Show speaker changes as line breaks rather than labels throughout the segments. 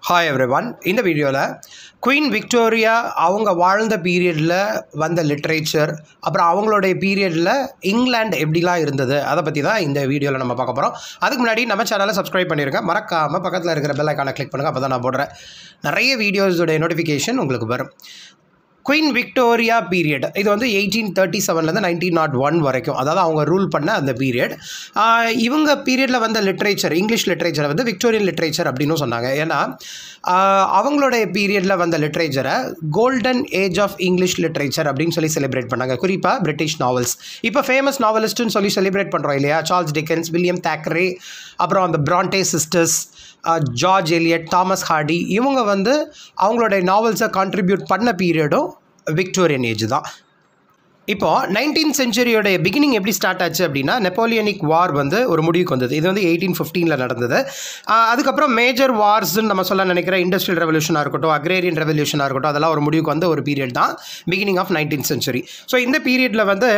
hi everyone இந்த வீடியோவில் queen Victoria அவங்க வாழ்ந்த பீரியடில் வந்த லிட்ரேச்சர் அப்புறம் அவங்களுடைய பீரியடில் இங்கிலாந்து எப்படிலாம் இருந்தது அதை பற்றி தான் இந்த வீடியோவில் நம்ம பார்க்க போகிறோம் அதுக்கு முன்னாடி நம்ம சேனலை சப்ஸ்கிரைப் பண்ணிருங்க மறக்காமல் பக்கத்தில் இருக்கிற பெல் ஐக்கானை கிளிக் பண்ணுங்கள் அப்போ தான் நான் போடுறேன் நிறைய வீடியோஸோடைய நோட்டிஃபிகேஷன் உங்களுக்கு வரும் குயின் விக்டோரியா பீரியட் இது வந்து எயிட்டீன் தேர்ட்டி செவன்லேருந்து நைன்டீன் நாட் ஒன் வரைக்கும் அதாவது அவங்க ரூல் பண்ண அந்த பீரியட் இவங்க பீரியடில் வந்த லிட்ரேச்சர் இங்கிலீஷ் லிட்ரேச்சரை வந்து விக்டோரியன் லிட்ரேச்சர் அப்படின்னு சொன்னாங்க ஏன்னா ஆஹ், அவங்களுடைய பீரியடில் வந்த லிட்ரேச்சரை golden age of English literature அப்படின்னு சொல்லி செலிப்ரேட் பண்ணாங்க குறிப்பாக பிரிட்டிஷ் நாவல்ஸ் இப்போ ஃபேமஸ் நாவலிஸ்ட்டுன்னு சொல்லி செலிப்ரேட் பண்ணுறோம் இல்லையா சார்ல்ஸ் டிக்கன்ஸ் வில்லியம் தேக்கரே அப்புறம் அந்த Bronte sisters George Eliot Thomas Hardy இவங்க வந்து அவங்களுடைய நாவல்ஸை கான்ட்ரிபியூட் பண்ண பீரியடும் விக்டோரியன் ஏஜ் தான் இப்போ நைன்டீன் செஞ்சுரியோடைய பிகினிங் எப்படி ஸ்டார்ட் ஆச்சு அப்படின்னா நெப்போலியனிக் வார் வந்து ஒரு முடிவுக்கு வந்தது இது வந்து எயிட்டீன் ஃபிஃப்டீனில் நடந்தது ஆஹ் அதுக்கப்புறம் மேஜர் வார்ஸ்ன்னு நம்ம சொல்ல நினைக்கிற இண்டஸ்ட்ரியல் ரெவல்யூஷனாக இருக்கட்டும் அக்ரேரியன் ரெவல்யூஷனாக இருக்கட்டும் அதெல்லாம் ஒரு முடிவுக்கு வந்த ஒரு பீரியட் தான் beginning of nineteen century so இந்த பீரியடில் வந்து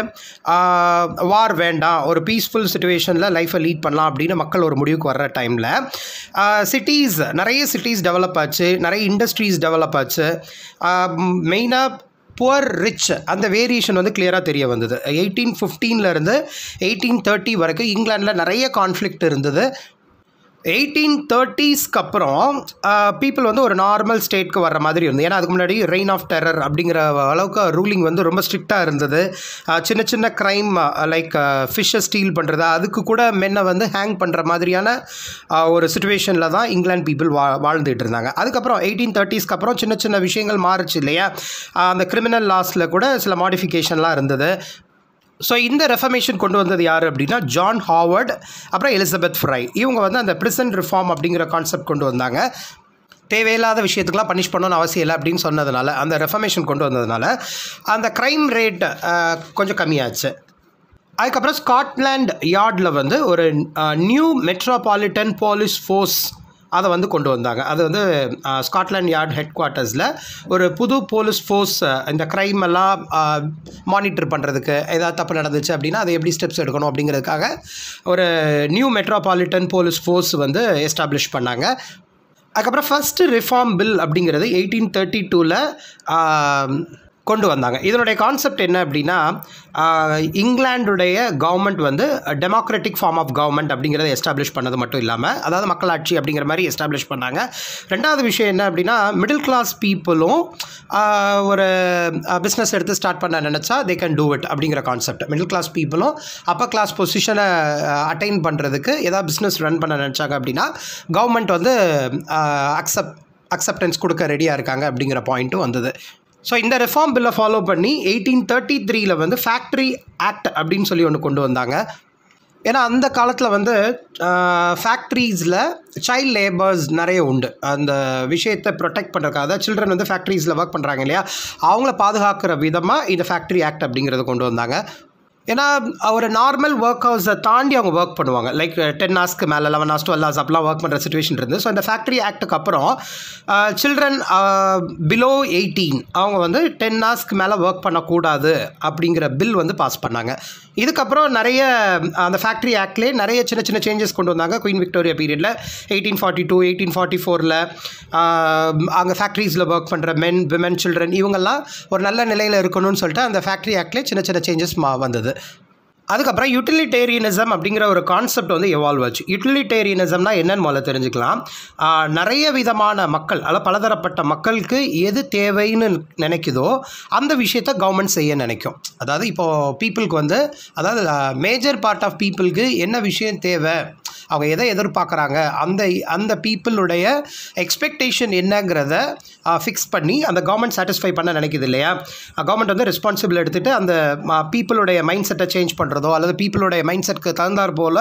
வார் வேண்டாம் ஒரு பீஸ்ஃபுல் சுச்சுவேஷனில் லைஃப்பை லீட் பண்ணலாம் அப்படின்னு மக்கள் ஒரு முடிவுக்கு வர்ற டைமில் சிட்டிஸ் நிறைய சிட்டிஸ் டெவலப் ஆச்சு நிறைய இண்டஸ்ட்ரீஸ் டெவலப் ஆச்சு மெயினாக புவர் ரிச் அந்த வேரியேஷன் வந்து கிளியராக தெரிய வந்தது எயிட்டீன் ஃபிஃப்டீன்லேருந்து எயிட்டீன் தேர்ட்டி வரைக்கும் இங்கிலாண்டில் நிறைய கான்ஃப்ளிக்ட் இருந்தது எயிட்டீன் தேர்ட்டிஸ்க்கு அப்புறம் பீப்புள் வந்து ஒரு நார்மல் ஸ்டேட்க்கு வர்ற மாதிரி இருந்தது ஏன்னா அதுக்கு முன்னாடி ரெயின் ஆஃப் டெரர் அப்படிங்கிற அளவுக்கு ரூலிங் வந்து ரொம்ப ஸ்ட்ரிக்டாக இருந்தது ஆஹ் சின்ன சின்ன க்ரைம் லைக் ஃபிஷ்ஷை ஸ்டீல் பண்ணுறது அதுக்கு கூட மென்னை வந்து ஹேங் பண்ணுற மாதிரியான ஆஹ் ஒரு சுச்சுவேஷனில் தான் இங்கிலாந்து பீப்புள் வா வாழ்ந்துட்டு இருந்தாங்க அதுக்கப்புறம் எயிட்டீன் தேர்ட்டிஸ்க்கு அப்புறம் சின்ன சின்ன விஷயங்கள் மாறுச்சு இல்லையா ஆஹ் அந்த கிரிமினல் லாஸில் கூட சில மாடிஃபிகேஷன்லாம் இருந்தது ஸோ இந்த ரெஃபர்மேஷன் கொண்டு வந்தது யார் அப்படின்னா ஜான் ஹாவர்ட் அப்புறம் எலிசபெத் ஃப்ரை இவங்க வந்து அந்த பிரிசன் ரிஃபார்ம் அப்படிங்கிற கான்செப்ட் கொண்டு வந்தாங்க தேவையில்லாத விஷயத்துக்கெலாம் பனிஷ் பண்ணணும்னு அவசியம் இல்லை அப்படின்னு சொன்னதுனால அந்த ரெஃபர்மேஷன் கொண்டு வந்ததுனால அந்த க்ரைம் ரேட் கொஞ்சம் கம்மியாச்சு அதுக்கப்புறம் ஸ்காட்லாண்ட் யார்டில் வந்து ஒரு நியூ மெட்ரோபாலிட்டன் போலீஸ் ஃபோர்ஸ் அதை வந்து கொண்டு வந்தாங்க அது வந்து அஹ், ஸ்காட்லாண்ட் யார்ட் ஹெட் குவார்ட்டர்ஸில் ஒரு புது போலீஸ் ஃபோர்ஸ் இந்த க்ரைம் எல்லாம் மானிட்டர் பண்ணுறதுக்கு ஏதாவது தப்பு நடந்துச்சு அப்படின்னா அதை எப்படி ஸ்டெப்ஸ் எடுக்கணும் அப்படிங்கிறதுக்காக ஒரு நியூ மெட்ரோபாலிட்டன் போலீஸ் ஃபோர்ஸ் வந்து எஸ்டாப்ளிஷ் பண்ணாங்க அதுக்கப்புறம் ஃபஸ்ட்டு ரிஃபார்ம் பில் அப்படிங்கிறது எயிட்டீன் தேர்ட்டி டூவில் கொண்டு வந்தாங்க இதனுடைய கான்செப்ட் என்ன அப்படின்னா ஆஹ், இங்கிலாந்துடைய கவர்மெண்ட் வந்து டெமோக்ராட்டிக் ஃபார்ம் ஆஃப் கவர்மெண்ட் அப்படிங்கிறத எஸ்டாப்ளிஷ் பண்ணது மட்டும் இல்லாமல் அதாவது மக்களாட்சி அப்படிங்கிற மாதிரி எஸ்டாப்ளிஷ் பண்ணாங்க ரெண்டாவது விஷயம் என்ன அப்படின்னா மிடில் கிளாஸ் பீப்புளும் ஒரு பிஸ்னஸ் எடுத்து ஸ்டார்ட் பண்ண நினச்சா தே கேன் டூ இட் அப்படிங்கிற கான்செப்ட் மிடில் கிளாஸ் பீப்புளும் அப்பர் கிளாஸ் பொசிஷனை அட்டைன் பண்ணுறதுக்கு ஏதாவது பிஸ்னஸ் ரன் பண்ண நினச்சாங்க அப்படின்னா கவர்மெண்ட் வந்து அக்செப்ட் அக்செப்டன்ஸ் கொடுக்க ரெடியாக இருக்காங்க அப்படிங்கிற பாயிண்ட்டும் வந்தது ஸோ இந்த ரெஃபார்ம் பில்லை ஃபாலோ பண்ணி எயிட்டீன் தேர்ட்டி த்ரீல வந்து ஃபேக்ட்ரி ஆக்ட் அப்படின்னு சொல்லி ஒன்று கொண்டு வந்தாங்க ஏன்னா அந்த காலத்தில் வந்து ஃபேக்ட்ரிஸில் சைல்ட் லேபர்ஸ் நிறைய உண்டு அந்த விஷயத்தை ப்ரொடெக்ட் பண்ணுறதுக்காக அதாவது சில்ட்ரன் வந்து ஃபேக்ட்ரிஸில் ஒர்க் பண்ணுறாங்க இல்லையா அவங்கள பாதுகாக்கிற விதமாக இந்த ஃபேக்ட்ரி ஆக்ட் அப்படிங்கிறத கொண்டு வந்தாங்க ஏன்னா ஒரு நார்மல் ஒர்க் ஹவர்ஸை தாண்டி அவங்க ஒர்க் பண்ணுவாங்க லைக் டென் ஹவர்ஸ்க்கு மேலே லெவன் ஹவர்ஸ் டுவெல் ஹவர்ஸ் அப்படிலாம் ஒர்க் பண்ணுற சுச்சுவேஷன் இருந்து ஸோ இந்த ஃபேக்ட்ரி ஆக்ட்டுக்கு அப்புறம் சில்ட்ரன் பிலோ எயிட்டீன் அவங்க வந்து டென் ஹவர்ஸ்க்கு மேலே ஒர்க் பண்ணக்கூடாது அப்படிங்கிற பில் வந்து பாஸ் பண்ணாங்க இதுக்கப்புறம் நிறைய அந்த ஃபேக்ட்ரி ஆக்ட்லேயே நிறைய சின்ன சின்ன சேஞ்சஸ் கொண்டு வந்தாங்க குயின் விக்டோரியா பீரியடில் eighteen forty two eighteen forty ஃபோரில் அங்கே ஃபேக்ட்ரிஸில் ஒர்க் பண்ணுற மென் விமன் சில்ட்ரன் இவங்கெல்லாம் ஒரு நல்ல நிலையில் இருக்கணும்னு சொல்லிட்டு அந்த ஃபேக்ட்ரி ஆக்ட்லேயே சின்ன சின்ன சேஞ்சஸ் மா வந்தது அதுக்கப்புறம் யூட்டிலிட்டேரியனிசம் அப்படிங்கிற ஒரு கான்செப்ட் வந்து எவால்வ் ஆச்சு யூட்டிலிட்டேரியனிசம்னா என்னன்னு முதல்ல தெரிஞ்சுக்கலாம் ஆஹ் நிறைய விதமான மக்கள் அல்ல பலதரப்பட்ட மக்களுக்கு எது தேவைன்னு நினைக்குதோ அந்த விஷயத்த கவர்மெண்ட் செய்ய நினைக்கும் அதாவது இப்போது பீப்புளுக்கு வந்து அதாவது மேஜர் பார்ட் ஆஃப் பீப்புளுக்கு என்ன விஷயம் தேவை அவங்க எதை எதிர்பார்க்குறாங்க அந்த அந்த பீப்புளுடைய எக்ஸ்பெக்டேஷன் என்னங்கிறத ஃபிக்ஸ் பண்ணி அந்த கவர்மெண்ட் சாட்டிஸ்ஃபை பண்ண நினைக்குது இல்லையா கவர்மெண்ட் வந்து ரெஸ்பான்சிபிள் எடுத்துகிட்டு அந்த பீப்புளுடைய மைண்ட் செட்டை சேஞ்ச் பண்ணுறதோ அல்லது பீப்புளுடைய மைண்ட் செட்க்கு தகுந்தாற் போல்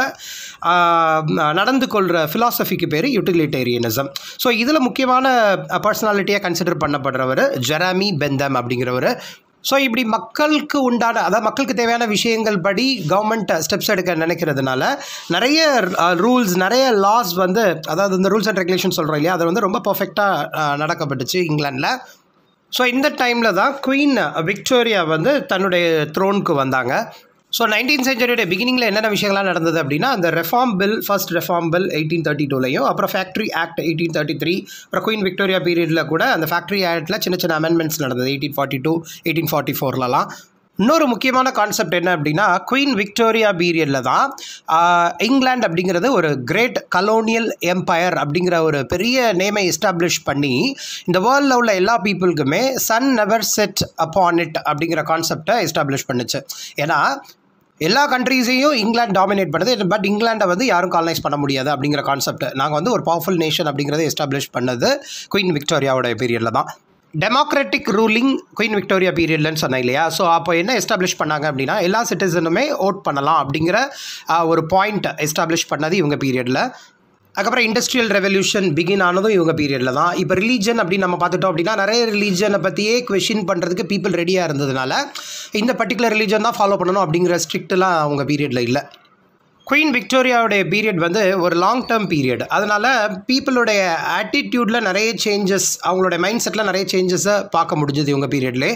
நடந்து கொள்கிற ஃபிலாசபிக்கு பேர் யூட்டிலிட்டேரியனிசம் ஸோ இதில் முக்கியமான பர்சனாலிட்டியாக கன்சிடர் பண்ணப்படுறவர் ஜெராமி பெந்தம் அப்படிங்கிறவர் ஸோ இப்படி மக்களுக்கு உண்டான அதாவது மக்களுக்கு தேவையான விஷயங்கள் படி கவர்மெண்ட் ஸ்டெப்ஸ் எடுக்க நினைக்கிறதுனால நிறைய ரூல்ஸ் நிறைய லாஸ் வந்து அதாவது இந்த ரூல்ஸ் அண்ட் ரெகுலேஷன் சொல்கிறோம் இல்லையா அது வந்து ரொம்ப பர்ஃபெக்டாக நடக்கப்பட்டுச்சு இங்கிலாண்டில் ஸோ இந்த டைமில் தான் குயின் விக்டோரியா வந்து தன்னுடைய த்ரோனுக்கு வந்தாங்க ஸோ நைன்டீன் சென்ச்சுரியோட பிகினிங்கில் என்னென்ன விஷயங்கள்லாம் நடந்தது அப்படின்னா அந்த reform bill first reform bill eighteen thirty டூலையும் அப்புறம் factory act eighteen thirty three அப்புறம் குயின் விக்டோரியா பீரியடில் கூட அந்த ஃபேக்ட்ரி ஆக்டில் சின்ன சின்ன அமெண்ட்மெண்ட்ஸ் நடந்தது eighteen forty two eighteen forty ஃபோர்லலாம் இன்னொரு முக்கியமான கான்செப்ட் என்ன அப்படின்னா குயின் விக்டோரியா பீரியடில் தான் ஆஹ், இங்கிலாந்து அப்படிங்கிறது ஒரு கிரேட் கலோனியல் எம்பையர் அப்படிங்கிற ஒரு பெரிய நேமை எஸ்டாப்ளிஷ் பண்ணி இந்த வேர்ல்டில் உள்ள எல்லா பீப்புளுக்குமே sun never set upon it அப்படிங்கிற கான்செப்டை எஸ்டாப்ளிஷ் பண்ணுச்சு ஏன்னா எல்லா கண்ட்ரீஸையும் இங்கிலாந்து டாமினேட் பண்ணுது பட் இங்கிலாண்டை வந்து யாரும் காலனைஸ் பண்ண முடியாது அப்படிங்கிற கான்செப்ட் நாங்கள் வந்து ஒரு பவர்ஃபுல் நேஷன் அப்படிங்கிறத எஸ்டாப்ளிஷ் பண்ணது குயின் விக்டோரியாவோட பீரியடில் தான் டெமோக்ராட்டிக் ரூலிங் குயின் விக்டோரியா பீரியட்லன்னு சொன்னேன் இல்லையா ஸோ அப்போ என்ன எஸ்டாப்ளிஷ் பண்ணாங்க அப்படின்னா எல்லா சிட்டிசனுமே ஓட் பண்ணலாம் அப்படிங்கிற ஆஹ், ஒரு பாயிண்ட் எஸ்டாப்ளிஷ் பண்ணது இவங்க பீரியடில் அதுக்கப்புறம் இண்டஸ்ட்ரியல் ரெவல்யூஷன் பிகின் ஆனதும் இவங்க பீரியடில் தான் இப்போ ரிலீஜன் அப்படின்னு நம்ம பார்த்துட்டோம் அப்படின்னா நிறைய ரிலீஜனை பற்றியே கொஷின் பண்ணுறதுக்கு பீப்புள் ரெடியாக இருந்ததுனால இந்த பர்டிகுலர் ரிலீஜன் தான் ஃபாலோ பண்ணணும் அப்படிங்கிற ஸ்ட்ரிக்ட்லாம் அவங்க பீரியடில் இல்லை குயின் விக்டோரியாவுடைய பீரியட் வந்து ஒரு லாங் டேர்ம் பீரியட் அதனால் பீப்புளுடைய ஆட்டிடியூடில் நிறைய சேஞ்சஸ் அவங்களுடைய மைண்ட் செட்டில் நிறைய சேஞ்சஸை பார்க்க முடிஞ்சது இவங்க பீரியட்லே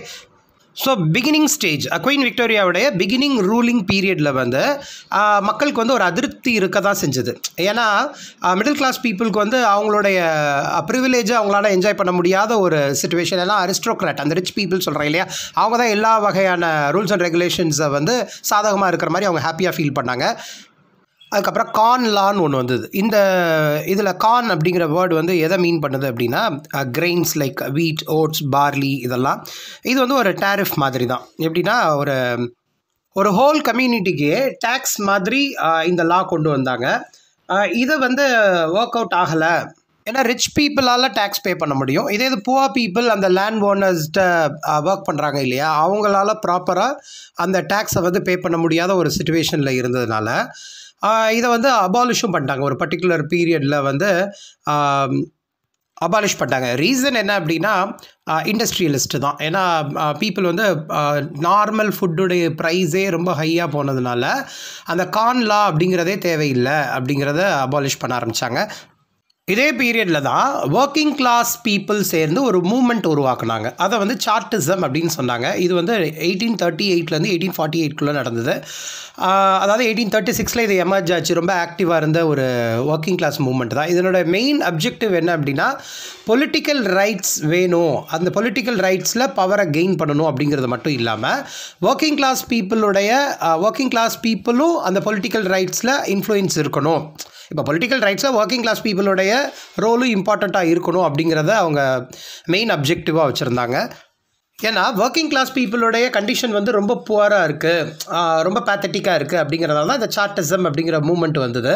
ஸோ பிகினிங் ஸ்டேஜ் குயின் விக்டோரியாவுடைய பிகினிங் ரூலிங் பீரியடில் வந்து ஆஹ், மக்களுக்கு வந்து ஒரு அதிருப்தி இருக்க தான் செஞ்சது ஏன்னா மிடில் கிளாஸ் பீப்புளுக்கு வந்து அவங்களுடைய ப்ரிவிலேஜை அவங்களால என்ஜாய் பண்ண முடியாத ஒரு சுச்சுவேஷன் எல்லாம் அரிஸ்டோக்ராட் அந்த ரிச் பீப்புள் சொல்கிறேன் இல்லையா அவங்க தான் எல்லா வகையான ரூல்ஸ் அண்ட் ரெகுலேஷன்ஸை வந்து சாதகமாக இருக்கிற மாதிரி அவங்க ஹாப்பியாக ஃபீல் பண்ணாங்க அதுக்கப்புறம் கான் லான்னு ஒன்று வந்தது இந்த இதில் கான் அப்படிங்கிற வேர்டு வந்து எதை மீன் பண்ணுது அப்படின்னா grains like wheat oats barley இதெல்லாம் இது வந்து ஒரு டேரிஃப் மாதிரி தான் எப்படின்னா ஒரு ஒரு ஹோல் கம்யூனிட்டிக்கு டேக்ஸ் மாதிரி அஹ், இந்த லா கொண்டு வந்தாங்க அஹ், இது வந்து ஒர்க் அவுட் ஆகலை ஏன்னா ரிச் பீப்புளால் டேக்ஸ் பே பண்ண முடியும் இதே இது புவர் பீப்புள் அந்த லேண்ட் ஓனர்ஸ்கிட்ட ஒர்க் பண்ணுறாங்க இல்லையா அவங்களால ப்ராப்பராக அந்த டேக்ஸை வந்து பே பண்ண முடியாத ஒரு சுச்சுவேஷனில் இருந்ததுனால ஆஹ் இதை வந்து அபாலிஷும் பண்ணிட்டாங்க ஒரு பர்டிகுலர் பீரியடில் வந்து அபாலிஷ் பண்ணிட்டாங்க ரீசன் என்ன அப்படின்னா இண்டஸ்ட்ரியலிஸ்ட்டு தான் ஏன்னா பீப்புள் வந்து நார்மல் ஃபுட்டுடைய ப்ரைஸே ரொம்ப ஹையாக போனதுனால அந்த கான் லா அப்படிங்கிறதே தேவையில்லை அப்படிங்கிறத அபாலிஷ் பண்ண ஆரம்பித்தாங்க இதே பீரியடில் தான் ஒர்க்கிங் கிளாஸ் பீப்புள் சேர்ந்து ஒரு மூமெண்ட் உருவாக்குனாங்க அதை வந்து சார்ட்டிசம் அப்படின்னு சொன்னாங்க இது வந்து எயிட்டீன் தேர்ட்டி எயிட்லேருந்து எயிட்டீன் ஃபார்ட்டி எயிட்குள்ளே நடந்தது ஆஹ் அதாவது எயிட்டீன் தேர்ட்டி சிக்ஸில் இது எமர்ஜ் ஆச்சு ரொம்ப ஆக்டிவாக இருந்த ஒரு ஒர்க்கிங் கிளாஸ் மூமெண்ட் தான் இதனோட மெயின் அப்ஜெக்டிவ் என்ன அப்படின்னா பொலிட்டிக்கல் ரைட்ஸ் வேணும் அந்த பொலிட்டிக்கல் ரைட்ஸில் பவரை கெயின் பண்ணணும் அப்படிங்கிறது மட்டும் இல்லாமல் ஒர்க்கிங் கிளாஸ் பீப்புளுடைய ஒர்க்கிங் கிளாஸ் பீப்புளும் அந்த பொலிட்டிக்கல் ரைட்ஸில் இன்ஃப்ளூயன்ஸ் இருக்கணும் இப்போ பொலிட்டிக்கல் ரைட்ஸில் ஒர்க்கிங் கிளாஸ் பீப்புளுடைய ரோலும் இம்பார்ட்டண்ட்டாக இருக்கணும் அப்படிங்கிறத அவங்க மெயின் அப்ஜெக்டிவாக வச்சுருந்தாங்க ஏன்னா ஒர்க்கிங் கிளாஸ் பீப்புளுடைய கண்டிஷன் வந்து ரொம்ப புவராக இருக்குது ரொம்ப பேத்தட்டிக்காக இருக்குது அப்படிங்கிறதால தான் இந்த சார்ட்டிசம் அப்படிங்கிற மூமெண்ட் வந்தது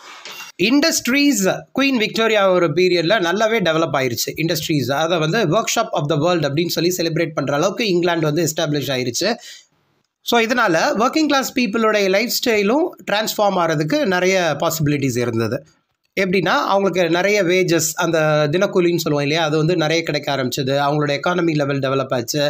இண்டஸ்ட்ரீஸ் குயின் விக்டோரியா ஒரு பீரியடில் நல்லாவே டெவலப் ஆயிருச்சு இண்டஸ்ட்ரீஸ் அதை வந்து workshop of the world அப்படின்னு சொல்லி செலிப்ரேட் பண்ணுற அளவுக்கு இங்கிலாந்து வந்து எஸ்டாப்ளிஷ் ஆயிருச்சு ஸோ இதனால் ஒர்க்கிங் கிளாஸ் பீப்புளுடைய லைஃப் ஸ்டைலும் ட்ரான்ஸ்ஃபார்ம் ஆகிறதுக்கு நிறைய பாசிபிலிட்டிஸ் இருந்தது எப்படின்னா அவங்களுக்கு நிறைய வேஜஸ் அந்த தினக்கூலின்னு சொல்லுவோம் இல்லையா அது வந்து நிறைய கிடைக்க ஆரம்பிச்சது அவங்களோட எக்கானமி லெவல் டெவலப் ஆச்சு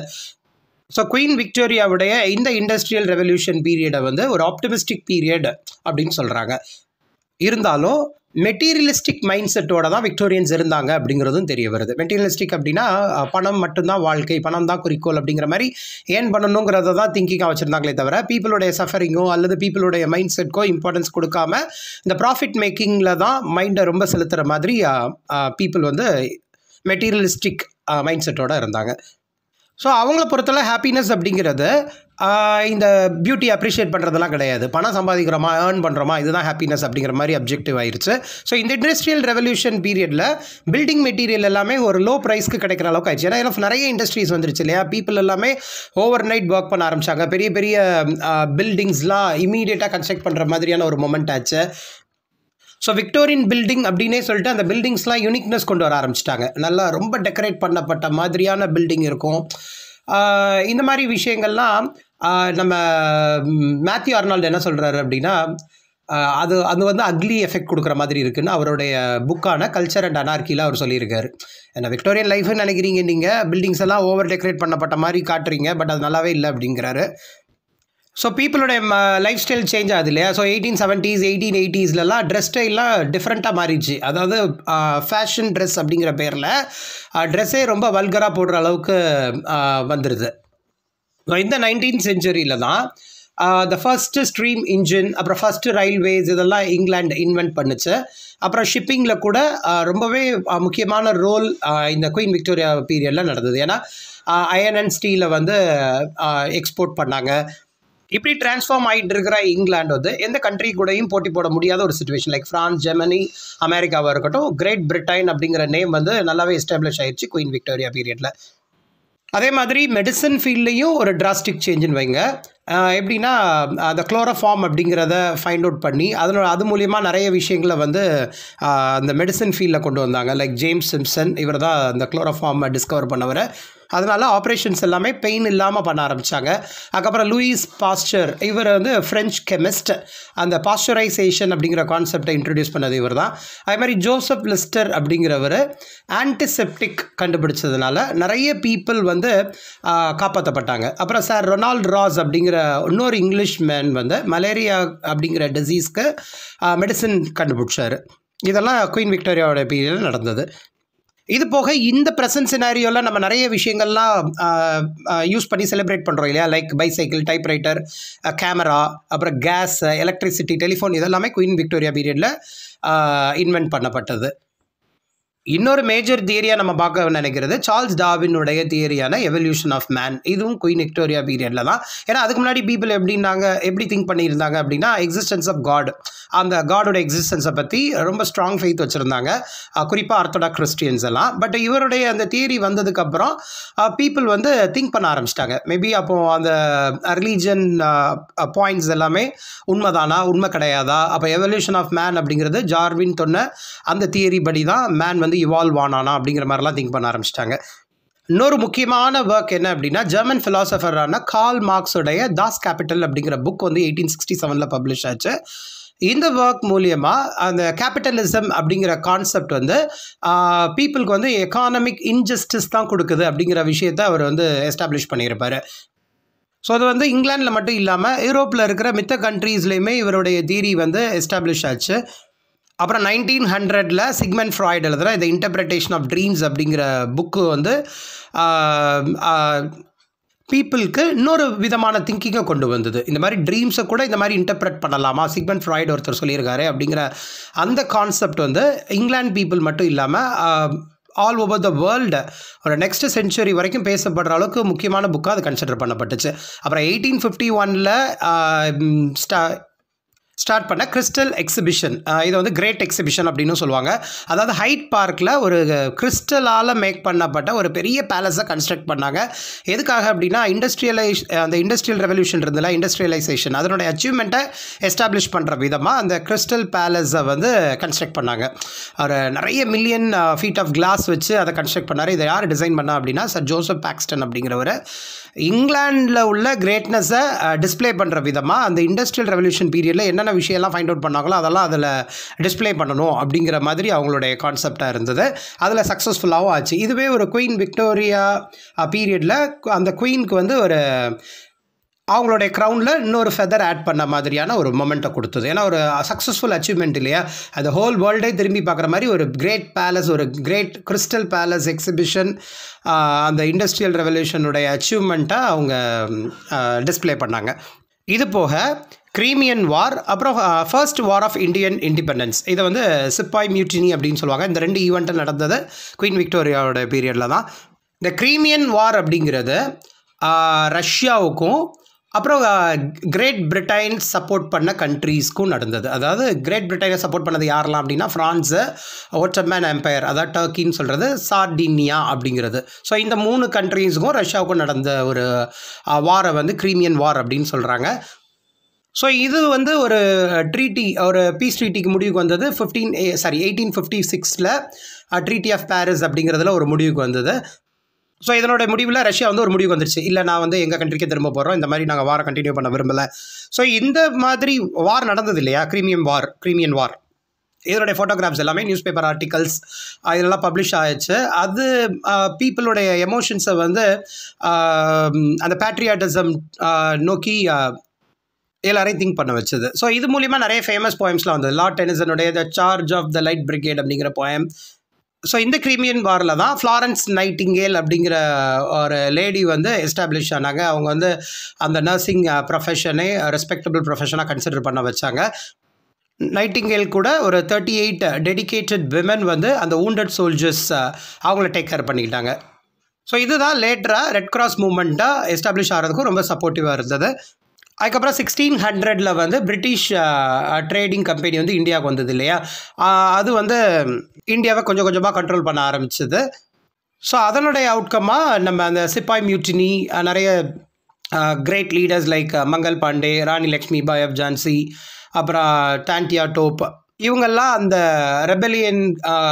ஸோ குயின் விக்டோரியாவுடைய இந்த இண்டஸ்ட்ரியல் ரெவல்யூஷன் பீரியடை வந்து ஒரு ஆப்டிமிஸ்டிக் பீரியட் அப்படின்னு சொல்கிறாங்க இருந்தாலும் மெட்டீரியலிஸ்டிக் மைண்ட் செட்டோட தான் விக்டோரியன்ஸ் இருந்தாங்க அப்படிங்கிறதும் தெரிய வருது மெட்டீரியலிஸ்டிக் அப்படின்னா அஹ், பணம் மட்டும்தான் வாழ்க்கை பணம் தான் குறிக்கோள் அப்படிங்கிற மாதிரி ஏன் பண்ணணுங்கிறத தான் திங்கிங்காக வச்சுருந்தாங்களே தவிர பீப்புளுடைய சஃபரிங்கோ அல்லது பீப்புளுடைய மைண்ட் செட்க்கோ இம்பார்ட்டன்ஸ் கொடுக்காம இந்த ப்ராஃபிட் மேக்கிங்கில் தான் மைண்டை ரொம்ப செலுத்துகிற மாதிரி பீப்புள் வந்து மெட்டீரியலிஸ்டிக் மைண்ட் செட்டோட இருந்தாங்க ஸோ அவங்கள பொறுத்தவரை ஹாப்பினஸ் அப்படிங்கிறது ஆஹ், இந்த பியூட்டி அப்ரிஷியேட் பண்ணுறதெல்லாம் கிடையாது பணம் சம்பாதிக்கிறோமா ஏர்ன் பண்ணுறோமா இதுதான் ஹாப்பினஸ் அப்படிங்கிற மாதிரி அப்ஜெக்டிவ் ஆயிருச்சு ஸோ இந்த இண்டஸ்ட்ரியல் ரெவல்யூஷன் பீரியடில் பில்டிங் மெட்டீரியல் எல்லாமே ஒரு லோ ப்ரைஸ்க்கு கிடைக்கிற அளவுக்கு ஆயிடுச்சு ஏன்னா ஏன்னா நிறைய இண்டஸ்ட்ரீஸ் வந்துருச்சு இல்லையா பீப்புள் எல்லாமே ஓவர் நைட் ஒர்க் பண்ண ஆரம்பிச்சாங்க பெரிய பெரிய பில்டிங்ஸ்லாம் இமீடியட்டாக கன்ஸ்ட்ரக்ட் பண்ணுற மாதிரியான ஒரு மொமெண்ட் ஆச்சு ஸோ விக்டோரியன் பில்டிங் அப்படின்னே சொல்லிட்டு அந்த பில்டிங்ஸ்லாம் யூனிக்னஸ் கொண்டு வர ஆரம்பிச்சிட்டாங்க நல்லா ரொம்ப டெக்கரேட் பண்ணப்பட்ட மாதிரியான பில்டிங் இருக்கும் ஆஹ் இந்த மாதிரி விஷயங்கள்லாம் ஆஹ் நம்ம மேத்யூ அர்னால்டு என்ன சொல்கிறாரு அப்படின்னா ஆஹ் அது அது வந்து அக்லி எஃபெக்ட் கொடுக்குற மாதிரி இருக்குன்னு அவருடைய புக்கான கல்ச்சர் அண்ட் அனார்கியில் அவர் சொல்லியிருக்காரு என்ன விக்டோரியன் லைஃப்னு நினைக்கிறீங்க நீங்கள் பில்டிங்ஸ் எல்லாம் ஓவர் டெக்கரேட் பண்ணப்பட்ட மாதிரி காட்டுறீங்க பட் அது நல்லாவே இல்லை அப்படிங்கிறாரு ஸோ பீப்புளுடைய லைஃப் ஸ்டைல் சேஞ்ச் ஆகுது இல்லையா ஸோ எயிட்டீன் செவன்ட்டீஸ் எயிட்டீன் எயிட்டிஸ்லலாம் ட்ரெஸ் ஸ்டைல்லாம் டிஃப்ரெண்ட்டாக மாறிடுச்சு அதாவது ஃபேஷன் ட்ரெஸ் அப்படிங்கிற பேரில் ட்ரெஸ்ஸே ரொம்ப வல்கராக போடுற அளவுக்கு ஆஹ் வந்துடுது ஸோ இந்த நைன்டீன் செஞ்சுரியில் தான் த ஃபர்ஸ்ட்டு ஸ்ட்ரீம் இன்ஜின் அப்புறம் ஃபஸ்ட்டு ரயில்வேஸ் இதெல்லாம் இங்கிலாந்து இன்வென்ட் பண்ணுச்சு அப்புறம் ஷிப்பிங்கில் கூட ஆஹ் ரொம்பவே ஆஹ் முக்கியமான ரோல் இந்த குயின் விக்டோரியா பீரியடில் நடந்தது ஏன்னா அயன் அண்ட் ஸ்டீலை வந்து எக்ஸ்போர்ட் பண்ணாங்க இப்படி டிரான்ஸ்ஃபார்ம் ஆகிட்டு இருக்கிற இங்கிலாந்து வந்து எந்த கண்ட்ரி கூடயும் போட்டி போட முடியாத ஒரு சுச்சுவேஷன் லைக் ஃப்ரான்ஸ் ஜெர்மனி அமெரிக்காவாக இருக்கட்டும் கிரேட் பிரிட்டன் அப்படிங்கிற நேம் வந்து நல்லாவே எஸ்டாப்ளிஷ் ஆயிடுச்சு குயின் விக்டோரியா பீரியடில் அதே மாதிரி மெடிசன் ஃபீல்ட்லேயும் ஒரு டிராஸ்டிக் சேஞ்சுன்னு வைங்க ஆஹ் எப்படின்னா அந்த குளோரோஃபார்ம் அப்படிங்கிறத ஃபைண்ட் அவுட் பண்ணி அதனோட அது மூலியமா நிறைய விஷயங்களை வந்து ஆஹ் அந்த மெடிசன் ஃபீல்டில் கொண்டு வந்தாங்க லைக் ஜேம்ஸ் சிம்சன் இவர் தான் அந்த குளோரோஃபார்மை டிஸ்கவர் பண்ணவர் அதனால ஆப்ரேஷன்ஸ் எல்லாமே பெயின் இல்லாமல் பண்ண ஆரம்பித்தாங்க அதுக்கப்புறம் லூயிஸ் பாஸ்டர் இவர் வந்து ஃப்ரெஞ்ச் கெமிஸ்ட் அந்த பாஸ்டரைசேஷன் அப்படிங்கிற கான்செப்டை இன்ட்ரடியூஸ் பண்ணது இவர் தான் அதே மாதிரி ஜோசப் லிஸ்டர் அப்படிங்கிறவர் ஆன்டிசெப்டிக் கண்டுபிடிச்சதுனால நிறைய பீப்புள் வந்து ஆஹ், காப்பாற்றப்பட்டாங்க அப்புறம் சார் ரொனால்ட் ராஸ் அப்படிங்கிற இன்னொரு இங்கிலீஷ் மேன் வந்து மலேரியா அப்படிங்கிற டிசீஸ்க்கு மெடிசன் கண்டுபிடிச்சார் இதெல்லாம் குயின் விக்டோரியாவோட பீரியடில் நடந்தது இது போக இந்த ப்ரெசன்ட் சினாரியோவில் நம்ம நிறைய விஷயங்கள்லாம் யூஸ் பண்ணி செலிப்ரேட் பண்ணுறோம் இல்லையா லைக் பைசைக்கிள் டைப்ரைட்டர் கேமரா அப்புறம் கேஸ் எலக்ட்ரிசிட்டி டெலிஃபோன் இதெல்லாமே குயின் விக்டோரியா பீரியடில் இன்வென்ட் பண்ணப்பட்டது இன்னொரு மேஜர் தியரியாக நம்ம பார்க்க நினைக்கிறது சார்ல்ஸ் டார்வினுடைய தியரியான எவல்யூஷன் ஆஃப் மேன் இதுவும் குயின் விக்டோரியா பீரியடில் தான் ஏன்னா அதுக்கு முன்னாடி பீப்புள் எப்படின்னாங்க எப்படி திங்க் பண்ணியிருந்தாங்க அப்படின்னா எக்ஸிஸ்டன்ஸ் ஆஃப் காட் அந்த காடோட எக்ஸிஸ்டன்ஸை பற்றி ரொம்ப ஸ்ட்ராங் ஃபெய்த் வச்சுருந்தாங்க குறிப்பாக ஆர்த்தடாக் கிறிஸ்டியன்ஸ் எல்லாம் பட் இவருடைய அந்த தியரி வந்ததுக்கப்புறம் பீப்புள் வந்து திங்க் பண்ண ஆரம்பிச்சிட்டாங்க மேபி அப்போது அந்த ரிலீஜன் பாயிண்ட்ஸ் எல்லாமே உண்மைதானா உண்மை கிடையாதா அப்போ எவல்யூஷன் ஆஃப் மேன் அப்படிங்கிறது ஜார்வின் சொன்ன அந்த தியரி படி தான் மேன் வந்து இவால்வ் ஆனானா அப்படிங்கிற மாதிரிலாம் திங்க் பண்ண ஆரம்பிச்சிட்டாங்க இன்னொரு முக்கியமான ஒர்க் என்ன அப்படின்னா ஜெர்மன் ஃபிலாசபரான கால் மார்க்ஸோடைய தாஸ் கேபிட்டல் அப்படிங்கிற புக் வந்து எயிட்டீன் சிக்ஸ்டி செவனில் பப்ளிஷ் ஆச்சு இந்த ஒர்க் மூலியமாக அந்த கேபிட்டலிசம் அப்படிங்கிற கான்செப்ட் வந்து பீப்புளுக்கு வந்து எக்கானமிக் இன்ஜஸ்டிஸ் தான் கொடுக்குது அப்படிங்கிற விஷயத்தை அவர் வந்து எஸ்டாப்ளிஷ் பண்ணியிருப்பாரு ஸோ அது வந்து இங்கிலாண்டில் மட்டும் இல்லாமல் யூரோப்பில் இருக்கிற மித்த கண்ட்ரீஸ்லேயுமே இவருடைய தீரி வந்து எஸ்டாப்ளிஷ் ஆச்சு அப்புறம் நைன்டீன் ஹண்ட்ரடில் சிக்மெண்ட் ஃப்ராய்டு எழுதுகிற இந்த இன்டர்பிரிட்டேஷன் ஆஃப் ட்ரீம்ஸ் அப்படிங்கிற புக்கு வந்து பீப்புளுக்கு இன்னொரு விதமான திங்கிங்கை கொண்டு வந்தது இந்த மாதிரி ட்ரீம்ஸை கூட இந்த மாதிரி இன்டர்பிரட் பண்ணலாமா சிக்மெண்ட் ஃப்ராய்டு ஒருத்தர் சொல்லியிருக்காரு அப்படிங்கிற அந்த கான்செப்ட் வந்து இங்கிலாந்து பீப்புள் மட்டும் இல்லாமல் ஆல் ஓவர் த வேர்ல்டு ஒரு நெக்ஸ்ட் செஞ்சுரி வரைக்கும் பேசப்படுற அளவுக்கு முக்கியமான புக்காக அது கன்சிடர் பண்ணப்பட்டுச்சு அப்புறம் எயிட்டீன் ஃபிஃப்டி ஒனில் ஸ்டா ஸ்டார்ட் பண்ண கிறிஸ்டல் எக்ஸிபிஷன் இது வந்து கிரேட் எக்ஸிபிஷன் அப்படின்னு சொல்லுவாங்க அதாவது ஹைட் பார்க்கில் ஒரு கிறிஸ்டலால் மேக் பண்ணப்பட்ட ஒரு பெரிய பேலஸை கன்ஸ்ட்ரக்ட் பண்ணாங்க எதுக்காக அப்படின்னா இண்டஸ்ட்ரியலைஸ் அந்த இண்டஸ்ட்ரியல் ரெவல்யூஷன் இருந்ததில்ல இண்டஸ்ட்ரியலைசேஷன் அதனுடைய அச்சீவ்மெண்ட்டை எஸ்டாப்ளிஷ் பண்ணுற விதமாக அந்த கிறிஸ்டல் பேலஸை வந்து கன்ஸ்ட்ரக்ட் பண்ணாங்க ஒரு நிறைய மில்லியன் ஃபீட் ஆஃப் கிளாஸ் வச்சு அதை கன்ஸ்ட்ரக்ட் பண்ணார் இதை யார் டிசைன் பண்ணா அப்படின்னா சார் ஜோசப் பாக்ஸ்டன் அப்படிங்கிறவர் இங்கிலாண்டில் உள்ள கிரேட்னஸை டிஸ்ப்ளே பண்ணுற விதமாக அந்த இண்டஸ்ட்ரியல் ரெவல்யூஷன் பீரியடில் என்னென்ன விஷயம்லாம் ஃபைண்ட் அவுட் பண்ணாங்களோ அதெல்லாம் அதில் டிஸ்ப்ளே பண்ணணும் அப்படிங்கிற மாதிரி அவங்களுடைய கான்செப்டாக இருந்தது அதில் சக்ஸஸ்ஃபுல்லாகவும் ஆச்சு இதுவே ஒரு குயின் விக்டோரியா பீரியடில் அந்த குயினுக்கு வந்து ஒரு அவங்களுடைய க்ரௌனில் இன்னொரு ஃபெதர் ஆட் பண்ண மாதிரியான ஒரு மொமெண்ட்டை கொடுத்தது ஏன்னா ஒரு சக்ஸஸ்ஃபுல் அச்சீவ்மெண்ட் இல்லையா அந்த ஹோல் வேர்ல்டே திரும்பி பார்க்குற மாதிரி ஒரு கிரேட் பேலஸ் ஒரு கிரேட் கிறிஸ்டல் பேலஸ் எக்ஸிபிஷன் அந்த இண்டஸ்ட்ரியல் ரெவல்யூஷனுடைய அச்சீவ்மெண்ட்டை அவங்க டிஸ்ப்ளே பண்ணாங்க இது போக கிரீமியன் வார் அப்புறம் first war of Indian independence இதை வந்து சிப்பாய் மியூட்டினி அப்படின்னு சொல்லுவாங்க இந்த ரெண்டு ஈவெண்ட்டும் நடந்தது குயின் விக்டோரியாவோட பீரியடில் தான் இந்த கிரீமியன் வார் அப்படிங்கிறது ரஷ்யாவுக்கும் அப்புறம் கிரேட் பிரிட்டன் சப்போர்ட் பண்ண கண்ட்ரீஸ்க்கும் நடந்தது அதாவது கிரேட் பிரிட்டனை சப்போர்ட் பண்ணது யாரெல்லாம் அப்படின்னா ஃப்ரான்ஸு ஓட்டமேன் எம்பையர் அதாவது டர்க்கின்னு சொல்கிறது சார்டினியா அப்படிங்கிறது ஸோ இந்த மூணு கண்ட்ரீஸுக்கும் ரஷ்யாவுக்கும் நடந்த ஒரு வாரை வந்து கிரீமியன் வார் அப்படின்னு சொல்கிறாங்க ஸோ இது வந்து ஒரு ட்ரீட்டி ஒரு பீஸ் ட்ரீட்டிக்கு முடிவுக்கு வந்தது ஃபிஃப்டீன் சாரி எயிட்டீன் ஃபிஃப்டி சிக்ஸில் ட்ரீட்டி ஆஃப் பாரிஸ் அப்படிங்கிறதுல ஒரு முடிவுக்கு வந்தது ஸோ இதனோட முடிவில் ரஷ்யா வந்து ஒரு முடிவுக்கு வந்துருச்சு இல்லை நான் வந்து எங்கள் கண்ட்ரிக்கே திரும்ப போகிறோம் இந்த மாதிரி நாங்கள் வாரம் கண்டினியூ பண்ண விரும்பலை ஸோ இந்த மாதிரி வார் நடந்தது இல்லையா க்ரீமியம் வார் க்ரீமியன் வார் இதனுடைய ஃபோட்டோகிராஃப்ஸ் எல்லாமே நியூஸ் பேப்பர் ஆர்டிகல்ஸ் இதெல்லாம் பப்ளிஷ் ஆயிடுச்சு அது பீப்புளுடைய எமோஷன்ஸை வந்து அந்த பேட்ரியாட்டிசம் நோக்கி எல்லாரையும் திங்க் பண்ண வச்சது ஸோ இது மூலிமா நிறைய ஃபேமஸ் போயம்ஸ்லாம் வந்தது லார்ட் டெனிசனுடைய the charge of the light brigade அப்படிங்கிற போயம் ஸோ இந்த கிரீமியன் வாரில் தான் ஃப்ளாரன்ஸ் நைட்டிங்கேல் அப்படிங்கிற ஒரு லேடி வந்து எஸ்டாப்ளிஷ் ஆனாங்க அவங்க வந்து அந்த நர்சிங் ப்ரொஃபஷனே ரெஸ்பெக்டபிள் ப்ரொஃபஷனாக கன்சிடர் பண்ண வச்சாங்க நைட்டிங்கேல் கூட ஒரு தேர்ட்டி எயிட் டெடிக்கேட்டட் விமன் வந்து அந்த wounded சோல்ஜர்ஸ் அவங்கள டேக் கேர் பண்ணிக்கிட்டாங்க ஸோ இதுதான் லேட்டராக ரெட் கிராஸ் மூமெண்ட்டாக எஸ்டாப்ளிஷ் ஆகிறதுக்கும் ரொம்ப சப்போர்ட்டிவாக இருந்தது அதுக்கப்புறம் சிக்ஸ்டீன் ஹண்ட்ரடில் வந்து பிரிட்டிஷ் ட்ரேடிங் கம்பெனி வந்து இந்தியாவுக்கு வந்தது இல்லையா ஆஹ் அது வந்து இந்தியாவை கொஞ்சம் கொஞ்சமாக கண்ட்ரோல் பண்ண ஆரம்பிச்சது ஸோ அதனுடைய அவுட்கமாக நம்ம அந்த சிப்பாய் மியூட்டினி நிறைய great leaders like Mangal Pandey Rani Lakshmi Bai of Jhansi அப்புறம் டான்டியா டோப் இவங்கெல்லாம் அந்த ரெபெலியன்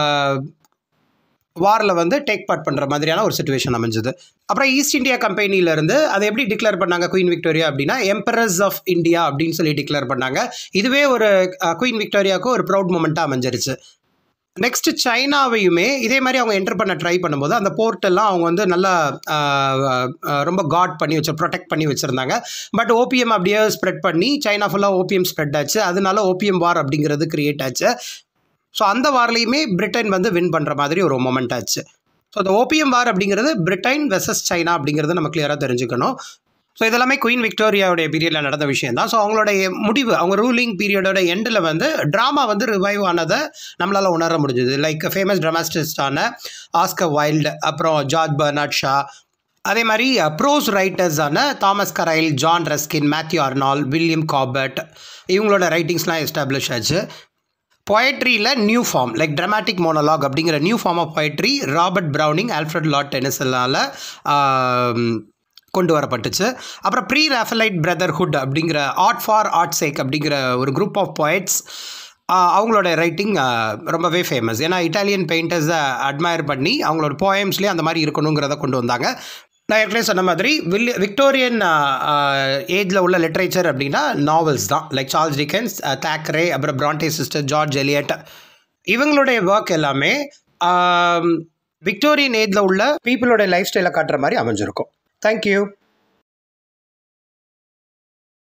வாரில் வந்து டேக் பார்ட் பண்ணுற மாதிரியான ஒரு சுச்சுவேஷன் அமைஞ்சது அப்புறம் ஈஸ்ட் இந்தியா கம்பெனிலேருந்து அதை எப்படி டிக்ளேர் பண்ணாங்க குயின் விக்டோரியா அப்படின்னா எம்பரஸ் ஆஃப் இந்தியா அப்படின்னு சொல்லி டிக்ளேர் பண்ணாங்க இதுவே ஒரு குயின் விக்டோரியாவுக்கு ஒரு ப்ரௌட் மூமெண்ட்டாக அமைஞ்சிருச்சு நெக்ஸ்ட் சைனாவையுமே இதே மாதிரி அவங்க என்டர் பண்ண ட்ரை பண்ணும்போது அந்த போர்ட்டெல்லாம் அவங்க வந்து நல்லா ஆஹ், ஆஹ், ரொம்ப காட் பண்ணி வச்சு ப்ரொடெக்ட் பண்ணி வச்சுருந்தாங்க பட் ஓபிஎம் அப்படியே ஸ்ப்ரெட் பண்ணி சைனா ஃபுல்லாக ஓபிஎம் ஸ்ப்ரெட் ஆச்சு அதனால ஓபிஎம் வார் அப்படிங்கிறது கிரியேட் ஆச்சு ஸோ அந்த வார்லையுமே பிரிட்டன் வந்து வின் பண்ணுற மாதிரி ஒரு மொமெண்ட் ஆச்சு ஸோ அந்த ஓபிஎம் வார் அப்படிங்கிறது பிரிட்டன் வெர்சஸ் சைனா அப்படிங்கிறது நம்ம கிளியராக தெரிஞ்சுக்கணும் ஸோ இதெல்லாமே குயின் விக்டோரியாவுடைய பீரியடில் நடந்த விஷயம் தான் ஸோ அவங்களுடைய முடிவு அவங்க ரூலிங் பீரியடோட எண்டில் வந்து ட்ராமா வந்து ரிவைவ் ஆனதை நம்மளால் உணர முடிஞ்சுது லைக் ஃபேமஸ் ட்ராமாஸ்டிஸ்டான ஆஸ்கர் வைல்டு அப்புறம் ஜார்ஜ் பர்னாட் ஷா அதே மாதிரி ப்ரோஸ் ரைட்டர்ஸான Thomas Carlyle John Ruskin Matthew Arnold William Cobbett இவங்களோட ரைட்டிங்ஸ்லாம் எஸ்டாப்ளிஷ் ஆச்சு பொயட்ரியில் new form like dramatic monologue அப்படிங்கிற new form of poetry Robert Browning Alfred Lord டெனிசலால் கொண்டு வரப்பட்டுச்சு அப்புறம் ப்ரீ ராஃபலைட் பிரதர்ஹுட் அப்படிங்கிற ஆர்ட் ஃபார் ஆர்ட் சேக் அப்படிங்கிற ஒரு குரூப் ஆஃப் poets ஆஹ் அவங்களோட ரைட்டிங் ரொம்பவே ஃபேமஸ் ஏன்னா இட்டாலியன் பெயிண்டர்ஸை அட்மயர் பண்ணி அவங்களோட போயம்ஸ்லேயே அந்த மாதிரி இருக்கணுங்கிறத கொண்டு வந்தாங்க நான் ஏற்கனவே சொன்ன மாதிரி வில் விக்டோரியன் ஏஜில் உள்ள லிட்ரேச்சர் அப்படின்னா நாவல்ஸ் தான் லைக் சார்ல்ஸ் டிக்கன்ஸ் தேக்கரே அப்புறம் பிராண்டே சிஸ்டர் ஜார்ஜ் எலியட் இவங்களுடைய ஒர்க் எல்லாமே விக்டோரியன் ஏஜில் உள்ள பீப்புளோட லைஃப் ஸ்டைலை காட்டுற மாதிரி அமைஞ்சிருக்கும் தேங்க்யூ